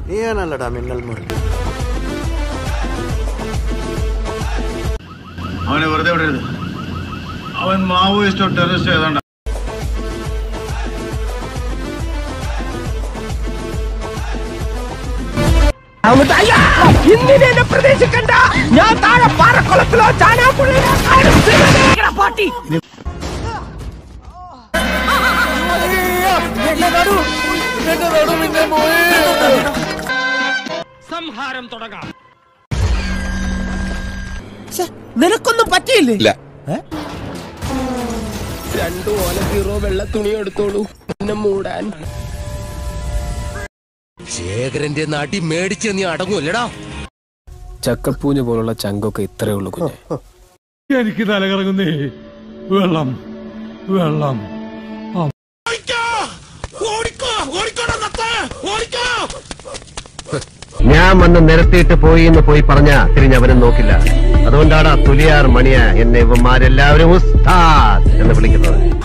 നീയാണല്ലടാ മിന്നൽ മുരളി അവനെ വെറുതെ വിടരുത് അവൻ മാവോയിസ്റ്റോ ടെററിസ്റ്റോ ഏതാണ്ട് ഇന്നിനെ പ്രതീക്ഷിക്കണ്ട ഞാൻ താഴെ പാറക്കുളത്തിലോ ചാനാപ്പുള്ളിയിലോ കാണും പാട്ടി സംഹാരം തുടങ്ങാം നിനക്കൊന്നും പറ്റിയില്ലേ ഇല്ല രണ്ടു ഓല കീറോ വെള്ള തുണി എടുത്തോളൂ പിന്നെ മൂടാൻ ശേഖരന്റെ നാട്ടി മേടിച്ച് നീ അടങ്ങൂല്ലടാ ചക്കപ്പൂഞ്ഞ് പോലുള്ള ചങ്കൊക്കെ ഇത്രേ ഉള്ളൂ കുഞ്ഞെ എനിക്ക് തലകറങ്ങുന്നേ വെള്ളം വെള്ളം ഞാൻ വന്ന് നിരത്തിയിട്ട് പോയി എന്ന് പോയി പറഞ്ഞ തിരിഞ്ഞവനും നോക്കില്ല അതുകൊണ്ടാണ് തുലിയാർ മണിയ എന്നെ ഇവന്മാരെല്ലാവരും ഉസ്താദ് എന്ന് വിളിക്കുന്നത്